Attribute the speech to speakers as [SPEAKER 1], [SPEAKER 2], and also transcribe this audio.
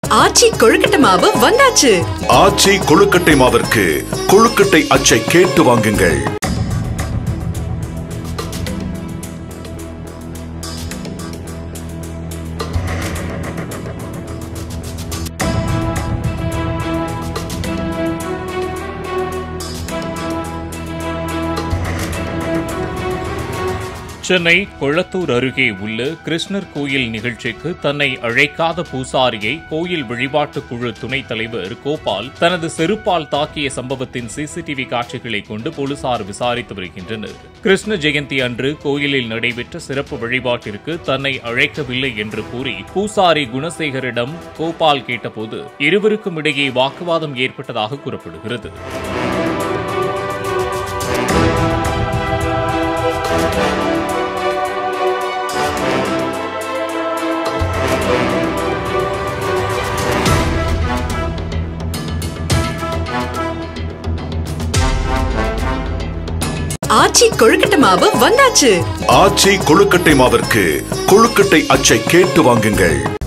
[SPEAKER 1] ஆச்சி கொழுக்கட்டை மாவு வந்தாச்சு
[SPEAKER 2] ஆச்சி கொழுக்கட்டை மாவிற்கு கொழுக்கட்டை அச்சை கேட்டு வாங்குங்கள்
[SPEAKER 3] சென்னை கொளத்தூர் அருகே உள்ள கிருஷ்ணர் கோயில் நிகழ்ச்சிக்கு தன்னை அழைக்காத பூசாரியை கோயில் வழிபாட்டுக் குழு துணைத் தலைவர் கோபால் தனது செருப்பால் தாக்கிய சம்பவத்தின் சிசிடிவி காட்சிகளை கொண்டு போலீசார் விசாரித்து வருகின்றனர் கிருஷ்ண ஜெயந்தி அன்று கோயிலில் நடைபெற்ற சிறப்பு வழிபாட்டிற்கு தன்னை அழைக்கவில்லை என்று கூறி பூசாரி குணசேகரிடம் கோபால் கேட்டபோது இருவருக்கும் இடையே வாக்குவாதம் ஏற்பட்டதாக கூறப்படுகிறது
[SPEAKER 1] ஆச்சி கொழுக்கட்டை மாவு வந்தாச்சு
[SPEAKER 2] ஆச்சி கொழுக்கட்டை மாவிற்கு கொழுக்கட்டை அச்சை கேட்டு வாங்குங்கள்